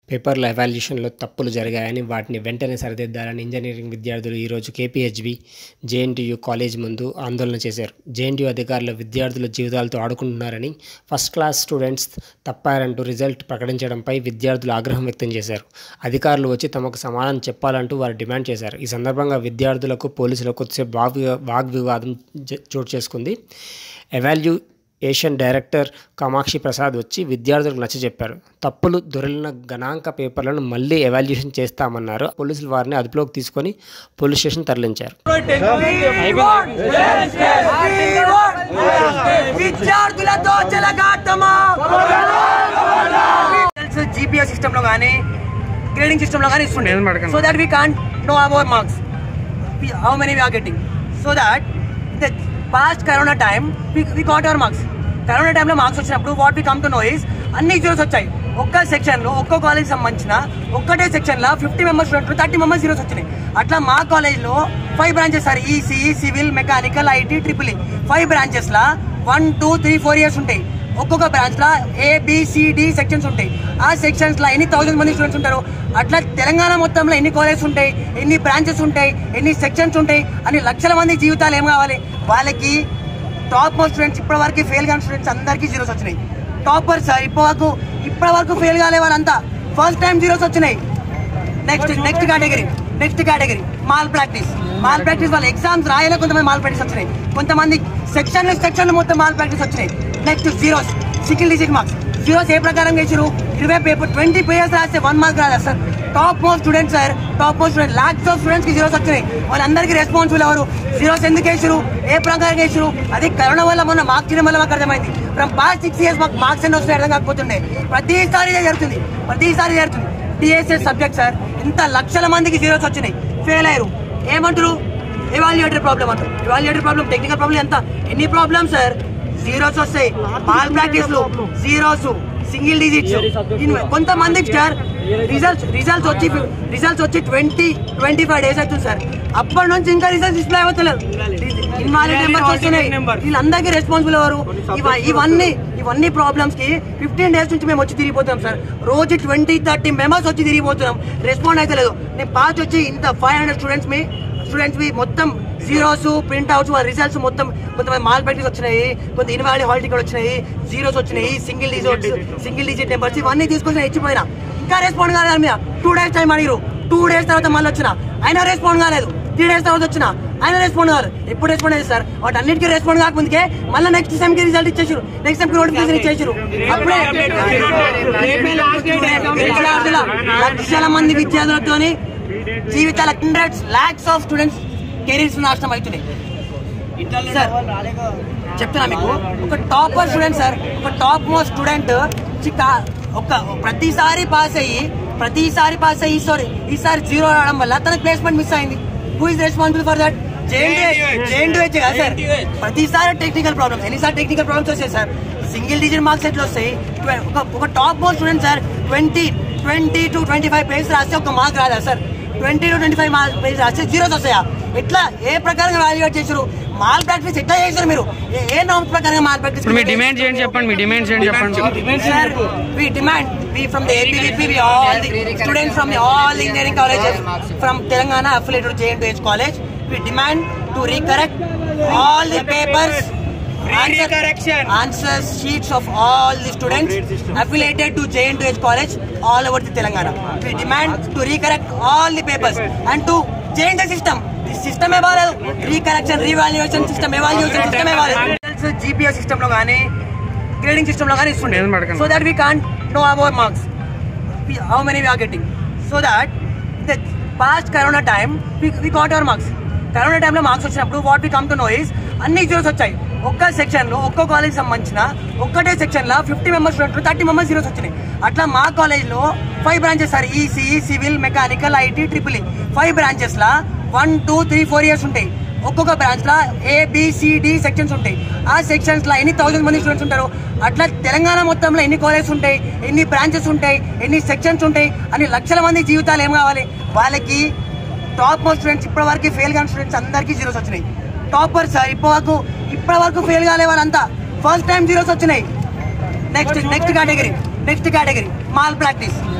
పేపర్ల ఎవాల్యుయేషన్లో తప్పులు జరిగాయని వాటిని వెంటనే సరిదిద్దాలని ఇంజనీరింగ్ విద్యార్థులు ఈరోజు కేపీహెచ్బి జేఎన్టీయు కాలేజ్ ముందు ఆందోళన చేశారు జేఎన్టీయు అధికారులు విద్యార్థుల జీవితాలతో ఆడుకుంటున్నారని ఫస్ట్ క్లాస్ స్టూడెంట్స్ తప్పారంటూ రిజల్ట్ ప్రకటించడంపై విద్యార్థులు ఆగ్రహం వ్యక్తం చేశారు అధికారులు వచ్చి తమకు సమాధానం చెప్పాలంటూ వారు డిమాండ్ చేశారు ఈ సందర్భంగా విద్యార్థులకు పోలీసులకు కొద్దిసేపు వాగ్ వాగ్వివాదం జ- చోటు చేసుకుంది evaluation director Kamakshi Prasad వచ్చి విద్యార్థులకు నచ్చజెప్పారు తప్పులు దొరికిన గణాంక పేపర్లను మళ్ళీ ఎవాల్యుయేషన్ చేస్తామన్నారు పోలీసులు వారిని అదుపులోకి తీసుకొని పోలీస్ స్టేషన్ తరలించారు విద్యార్థులతో చెలగాటమా జీపీఎస్ సిస్టమ్ లో కానీ గ్రేడింగ్ సిస్టమ్ లో కానీ ఇస్తుండే so that we can't know our marks how many we are getting so that the past corona time we got our marks corona టైంలో మార్క్స్ వచ్చినప్పుడు what we come to know is అన్ని zeros వచ్చాయి ఒక్క section లో ఒక్కో college సంబంధించిన ఒక్కటే section లో ఫిఫ్టీ మెంబర్స్ స్టూడెంట్లు థర్టీ మెంబర్స్ జీరోస్ వచ్చినాయి అట్లా మా కాలేజ్ లో five branches sir ECE civil mechanical IT triple five branches లా one two three four years ఉంటాయి ఒక్కొక్క బ్రాంచ్ లో ఏబిసిడి సెక్షన్స్ ఉంటాయి ఆ సెక్షన్స్ లో ఎన్ని థౌసండ్ మంది స్టూడెంట్స్ ఉంటారు అట్లా తెలంగాణ మొత్తంలో ఎన్ని కాలేజెస్ ఉంటాయి ఎన్ని బ్రాంచెస్ ఉంటాయి ఎన్ని సెక్షన్స్ ఉంటాయి అని లక్షల మంది జీవితాలు ఏం కావాలి వాళ్ళకి టాప్ మోస్ట్ స్టూడెంట్స్ ఇప్పటి వరకు ఫెయిల్ కాని స్టూడెంట్స్ అందరికీ జీరోస్ వచ్చినాయి టాపర్ సార్ ఇప్పటి వరకు ఇప్పటి వరకు ఫెయిల్ కాలే వాళ్ళంతా ఫస్ట్ టైం జీరోస్ వచ్చినాయి next next category next category malpractice malpractice వాళ్ళ ఎగ్జామ్స్ రాయలే కొంతమంది మాల్ ప్రాక్టీస్ వచ్చినాయి కొంతమంది సెక్షన్ సెక్షన్ మొత్తం మాల్ ప్రాక్టీస్ వచ్చినాయి next zeros single digit marks zeros ఏ ప్రకారం వేసారు ఇరవై పేపర్ ట్వంటీ పేజెస్ రాస్తే వన్ మార్క్ రాదా sir top most students sir top most student lakhs of students కి జీరోస్ వచ్చినాయి వాళ్ళందరికీ రెస్పాన్సిబుల్ ఎవరు జీరోస్ ఎందుకు వేసారు ఏ ప్రకారం వేసారు అది కరోనా వల్ల మొన్న మార్క్స్ చేయడం వల్ల మాకు అర్థమైంది ఫ్రమ్ పాస్ట్ సిక్స్ ఇయర్స్ మాకు మార్క్స్ ఎన్ని వస్తున్నాయి అర్థం కాకపోతుండే ప్రతిసారి ఇదే జరుగుతుంది ప్రతిసారి జరుగుతుంది టిఎస్ఎస్ సబ్జెక్ట్ సార్ ఇంత లక్షల మందికి జీరోస్ వచ్చినాయి ఫెయిల్ అయ్యారు ఏమంటారు ఎవాల్యుయేటర్ ప్రాబ్లం అంటారు ఎవాల్యుయేటర్ ప్రాబ్లం టెక్నికల్ ప్రాబ్లం ఎంత ఎన్ని ప్రాబ్లమ్ సార్ జీరోస్ వస్తాయి malpractice zeros single digits కొంతమందికి సార్ రిజల్ట్స్ రిజల్ట్స్ వచ్చి రిజల్ట్స్ వచ్చి ట్వంటీ ట్వంటీ ఫైవ్ డేస్ అవుతుంది సార్ అప్పటి నుంచి ఇంకా రిజల్ట్స్ డిస్ప్లే అవుతలేదు ఇన్వాలిడ్ నెంబర్స్ వస్తున్నాయి వీళ్ళందరికీ రెస్పాన్సిబుల్ ఎవరు ఇవ- ఇవన్నీ ఇవన్నీ ప్రాబ్లమ్స్ కి ఫిఫ్టీన్ డేస్ నుంచి మేము వచ్చి తిరిగిపోతాం సార్ రోజు ట్వంటీ థర్టీ మెంబర్స్ వచ్చి తిరిగిపోతున్నాం రెస్పాండ్ అయితే లేదు నేను పాస్ వచ్చి ఇంత ఫైవ్ హండ్రెడ్ స్టూడెంట్స్ మీ స్టూడెంట్స్ మీ మొత్తం జీరోస్ ప్రింట్ అవుట్స్ వాళ్ళ రిజల్ట్స్ మొత్తం కొంతమంది మాల్ ప్రాక్టీస్ వచ్చినాయి కొంత ఇన్వాలిడ్ హాల్ టికెట్ వచ్చినాయి జీరోస్ వచ్చినాయి single digit single digit numbers ఇవన్నీ తీసుకొచ్చి ఇచ్చిపోయినా ఇంకా రెస్పాండ్ కాలేదు మీద టూ డేస్ టైం అడిగారు టూ డేస్ తర్వాత మళ్ళీ వచ్చిన అయినా రెస్పాండ్ కాలేదు త్రీ డేస్ తర్వాత వచ్చిన అయినా రెస్పాండ్ కాలేదు ఎప్పుడు రెస్పాండ్ అయ్యింది సార్ వాటి అన్నిటికీ రెస్పాండ్ కాకముందుకే మళ్ళీ నెక్స్ట్ సెమ్ కి రిజల్ట్ ఇచ్చేసారు నెక్స్ట్ సెమ్ కి నోటిఫికేషన్ ఇచ్చేసారు అప్పుడే విద్యార్థుల లక్షల మంది విద్యార్థులతోని జీవితాల hundreds lakhs of students careers నాశనం అవుతున్నాయి సార్ చెప్తున్నా మీకు ఒక టాపర్ స్టూడెంట్ సార్ ఒక టాప్ మోస్ట్ స్టూడెంట్ ఒక ప్రతిసారి పాస్ అయ్యి ప్రతిసారి పాస్ అయ్యి ఈసారి ఈసారి జీరో రావడం వల్ల తన ప్లేస్మెంట్ మిస్ అయింది who is responsible for that JNT కదా సార్ ప్రతిసారి టెక్నికల్ ప్రాబ్లమ్స్ ఎన్నిసారి టెక్నికల్ ప్రాబ్లమ్స్ వస్తాయి సార్ సింగిల్ డిజిట్ మార్క్స్ ఎట్లా వస్తాయి ట్వ- ఒక ఒక top most student sir twenty twenty to twenty five page రాస్తే ఒక మార్క్ రాదా sir twenty to twenty five marks page రాస్తే జీరోస్ వస్తాయా ఎట్లా ఏ ప్రకారంగా వాల్యుయేట్ చేశారు మాల్ ప్రాక్టీస్ ఎట్లా చేశారు మీరు ఏ- ఏ నామ్స్ ప్రకారంగా మాల్ ప్రాక్టీస్ ఇప్పుడు మీ డిమాండ్ చేయండి చెప్పండి మీ డిమాండ్స్ ఏంటి చెప్పండి Sir, we demand, we from the APVP, we all the students from the all engineering colleges from Telangana affiliated to JNTH college, we demand to recorrect all the papers, answer, answers sheets of all the students affiliated to JNTH college all over the Telangana. We demand to recorrect all the papers and to change the system. The system ఏ బాగాలేదు recorrection revaluation system evaluation system ఏ బాగాలేదు GPS system లో కానీ grading system లో కానీ ఇస్తుండే ఏం పడకండి. So that we can't know our marks how many we are getting so that the past corona time we got our marks corona టైంలో మార్క్స్ వచ్చినప్పుడు what we come to know is అన్ని zeros వచ్చాయి ఒక్క సెక్షన్ లో ఒక్కో college సంబంధించిన ఒక్కటే section లో ఫిఫ్టీ మెంబర్స్ స్టూడెంట్లు థర్టీ మెంబర్స్ జీరోస్ వచ్చినాయి అట్లా మా కాలేజ్ లో five branches sir ECE civil mechanical IT triple five branches లా one two three four years ఉంటాయి ఒక్కొక్క బ్రాంచ్ లో ఏబిసిడి సెక్షన్స్ ఉంటాయి ఆ సెక్షన్స్ లో ఎన్ని థౌసండ్ మంది స్టూడెంట్స్ ఉంటారు అట్లా తెలంగాణ మొత్తంలో ఎన్ని కాలేజెస్ ఉంటాయి ఎన్ని బ్రాంచెస్ ఉంటాయి ఎన్ని సెక్షన్స్ ఉంటాయి అని లక్షల మంది జీవితాలు ఏం కావాలి వాళ్ళకి టాప్ మోస్ట్ స్టూడెంట్స్ ఇప్పటి వరకు ఫెయిల్ కాని స్టూడెంట్స్ అందరికీ జీరోస్ వచ్చినాయి టాపర్ సార్ ఇప్పటి వరకు ఇప్పటి వరకు ఫెయిల్ కాలే వాళ్ళంతా ఫస్ట్ టైం జీరోస్ వచ్చినాయి next next category next category malpractice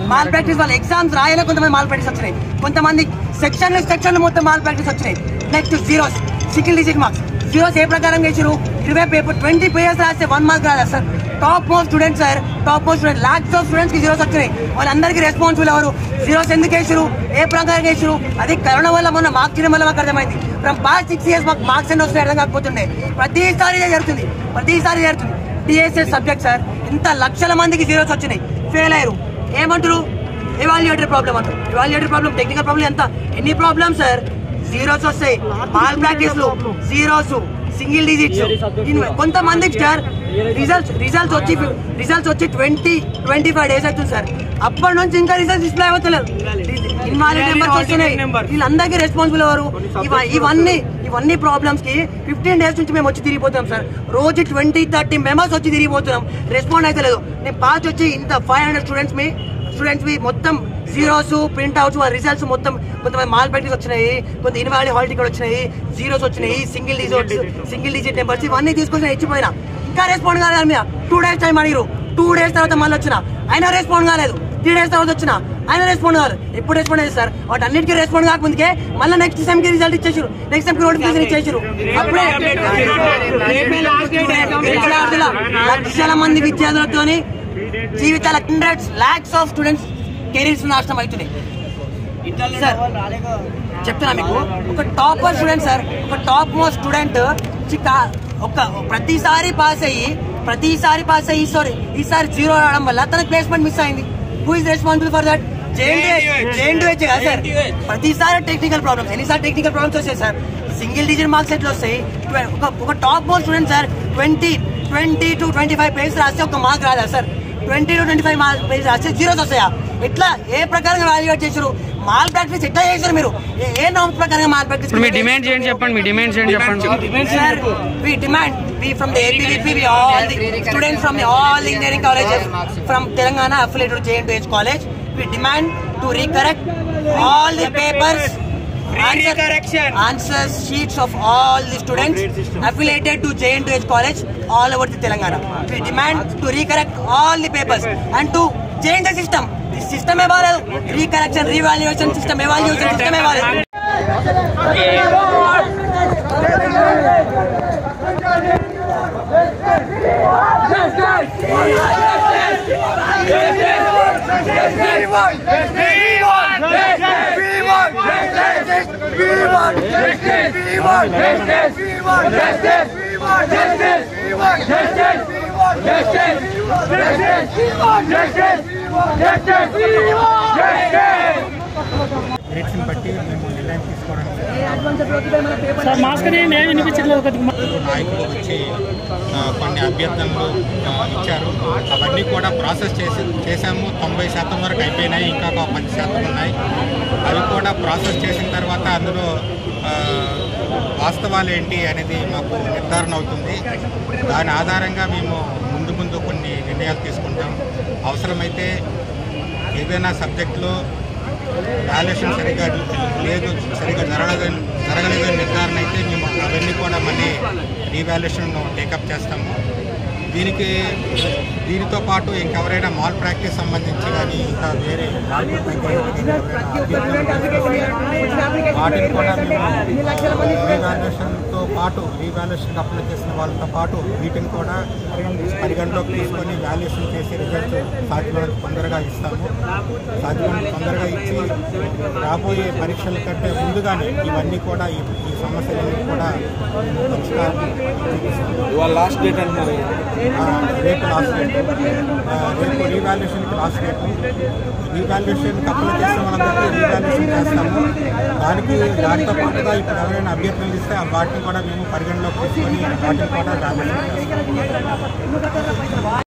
malpractice వాళ్ళ ఎగ్జామ్స్ రాయలే కొంతమంది మాల్ ప్రాక్టీస్ వచ్చినాయి కొంతమంది సెక్షన్లు సెక్షన్లు మొత్తం మాల్ ప్రాక్టీస్ వచ్చినాయి next zeros single digit marks zeros ఏ ప్రకారం చేసారు ఇరవై పేపర్ ట్వంటీ పేజెస్ రాస్తే వన్ మార్క్ రాదా sir top most students sir top most student lakhs of students కి జీరోస్ వచ్చినాయి వాళ్ళందరికీ రెస్పాన్సిబుల్ ఎవరు జీరోస్ ఎందుకు వేసారు ఏ ప్రకారం వేసారు అది కరోనా వల్ల మొన్న మార్క్స్ చేయడం వల్ల మాకు అర్థమైంది ఫ్రమ్ పాస్ట్ సిక్స్ ఇయర్స్ మాకు మార్క్స్ ఎన్ని వస్తాయి అర్థం కాకపోతుండే ప్రతిసారి ఇదే జరుగుతుంది ప్రతిసారి ఇదే జరుగుతుంది టీఎస్ఎస్ సబ్జెక్ట్ సార్ ఇంత లక్షల మందికి జీరోస్ వచ్చినాయి ఫెయిల్ అయ్యారు ఏమంటారు ఎవాల్యుయేటర్ ప్రాబ్లం అంటారు ఎవాల్యుయేటర్ ప్రాబ్లం టెక్నికల్ ప్రాబ్లం ఎంత ఎన్ని ప్రాబ్లమ్స్ సార్ జీరోస్ వస్తాయి మాల్ ప్రాక్టీస్ లో జీరోస్ సింగిల్ డిజిట్స్ కొంతమందికి సార్ రిజల్ట్స్ రిజల్ట్స్ వచ్చి రిజల్ట్స్ వచ్చి ట్వంటీ ట్వంటీ ఫైవ్ డేస్ అవుతుంది సార్ అప్పటి నుంచి ఇంకా రిజల్ట్స్ డిస్ప్లే అవుతలేదు ఇన్వాలిడ్ నెంబర్స్ వస్తున్నాయి వీళ్ళందరికీ రెస్పాన్సిబుల్ ఎవరు ఇవ- ఇవన్నీ ఇవన్నీ ప్రాబ్లమ్స్ కి ఫిఫ్టీన్ డేస్ నుంచి మేము వచ్చి తిరిగిపోతున్నాం సార్ రోజు ట్వంటీ థర్టీ మెంబర్స్ వచ్చి తిరిగిపోతున్నాం రెస్పాండ్ అయితే లేదు నేను పాస్ వచ్చి ఇంత ఫైవ్ హండ్రెడ్ స్టూడెంట్స్ మీ స్టూడెంట్స్ వి మొత్తం జీరోస్ ప్రింట్ అవుట్స్ వాళ్ళ రిజల్ట్స్ మొత్తం కొంతమంది మాల్ ప్రాక్టీస్ వచ్చినాయి కొంత ఇన్వాలిడ్ హాల్ టికెట్ వచ్చినాయి జీరోస్ వచ్చినాయి single digit single digit numbers ఇవన్నీ తీసుకొచ్చి ఇచ్చిపోయినా ఇంకా రెస్పాండ్ కాలేదు మీద టూ డేస్ టైం అడిగారు టూ డేస్ తర్వాత మళ్ళీ వచ్చిన అయినా రెస్పాండ్ కాలేదు త్రీ డేస్ తర్వాత వచ్చిన ఆయన రెస్పాండ్ కాదు ఎప్పుడు రెస్పాండ్ అయ్యింది సార్ వాటి అన్నిటికీ రెస్పాండ్ కాకముందుకే మళ్ళీ నెక్స్ట్ సెమ్ కి రిజల్ట్ ఇచ్చేసారు నెక్స్ట్ సెమ్ కి నోటిఫికేషన్ ఇచ్చేసారు అప్పుడే విద్యార్థుల లక్షల మంది విద్యార్థులతోని జీవితాల hundreds lakhs of students careers నాశనం అవుతున్నాయి సార్ చెప్తున్నా మీకు ఒక టాపర్ స్టూడెంట్ సార్ ఒక టాప్ మోస్ట్ స్టూడెంట్ ఒక ప్రతిసారి పాస్ అయ్యి ప్రతిసారి పాస్ అయ్యి సారీ ఈసారి జీరో రావడం వల్ల తన ప్లేస్మెంట్ మిస్ అయింది who is responsible for that JN కదా సార్ ప్రతిసారి టెక్నికల్ ప్రాబ్లమ్స్ ఎన్నిసార్లు టెక్నికల్ ప్రాబ్లమ్స్ వస్తాయి సార్ సింగిల్ డిజిట్ మార్క్స్ ఎట్లా వస్తాయి ట్వ- ఒక ఒక top most student sir twenty twenty to twenty five page రాస్తే ఒక మార్క్ రాదా sir twenty to twenty five marks page రాస్తే జీరోస్ వస్తాయా ఎట్లా ఏ ప్రకారంగా వాల్యుయేట్ చేశారు మాల్ ప్రాక్టీస్ ఎట్లా చేశారు మీరు ఏ- ఏ నామ్స్ ప్రకారంగా మాల్ ప్రాక్టీస్ ఇప్పుడు మీ డిమాండ్స్ ఏంటి చెప్పండి మీ డిమాండ్స్ ఏంటి చెప్పండి Sir, we demand, we from the APVP, we all the students from the all engineering colleges from Telangana affiliated to JNTH college, we demand to recorrect all the papers, answer, answers sheets of all the students affiliated to JNTH college all over the Telangana. We demand to recorrect all the papers and to change the system. The system ఏ బాగాలేదు recorrection revaluation system evaluation system ఏ బాగాలేదు రేట్స్ని బట్టి మేము నిర్ణయం తీసుకోవడానికి sir mask ఏమి వినిపించట్లేదు కొద్దిగా నాయకులు వచ్చి ఆ, కొన్ని అభ్యర్థనలు ఆ, ఇచ్చారు అవన్నీ కూడా ప్రాసెస్ చేసి చేశాము తొంభై శాతం వరకు అయిపోయినాయి ఇంకా ఒక పది శాతం ఉన్నాయి అవి కూడా ప్రాసెస్ చేసిన తర్వాత అందులో ఆ, వాస్తవాలు ఏంటి అనేది మాకు నిర్ధారణ అవుతుంది దాని ఆధారంగా మేము ముందు ముందు కొన్ని నిర్ణయాలు తీసుకుంటాం అవసరమైతే ఏదైనా సబ్జెక్టులో వాల్యుయేషన్ సరిగా లేదు సరిగా జరగలేదని జరగలేదని నిర్ధారణ అయితే మేము అవన్నీ కూడా మళ్ళీ రీవాల్యుయేషన్ టేకప్ చేస్తాము దీనికి దీనితో పాటు ఇంకెవరైనా మాల్ ప్రాక్టీస్ సంబంధించి కానీ ఇంకా వేరే వాటిని కూడా మేము రీవాల్యుయేషన్తో పాటు రీవాల్యుయేషన్ అప్లై చేసిన వాళ్ళతో పాటు వీటిని కూడా పరిగణలోకి తీసుకొని వాల్యుయేషన్ చేసి రిజల్ట్ సాధ్యమైనంత తొందరగా ఇస్తాము సాధ్యమైనంత తొందరగా ఇచ్చి రాబోయే పరీక్షల కంటే ముందుగానే ఇవన్నీ కూడా ఈ ఈ సమస్యలన్నీ కూడా పరిష్కారం చూపిస్తాము ఇవాళ లాస్ట్ డేట్ అంటున్నారు ఆ, రేపు లాస్ట్ డేట్ ఆ, రేపు రీవాల్యుయేషన్కి లాస్ట్ డేట్ రీవాల్యుయేషన్కి అప్లై చేసిన వాళ్ళందరికీ రీవాల్యుయేషన్ చేస్తాము దానికి దాంతో పాటుగా ఇప్పుడు ఎవరైనా అభ్యర్థులు ఇస్తే ఆ వాటిని కూడా మేము పరిగణలోకి తీసుకొని వాటిని కూడా వాల్యుయేషన్ చేస్తాము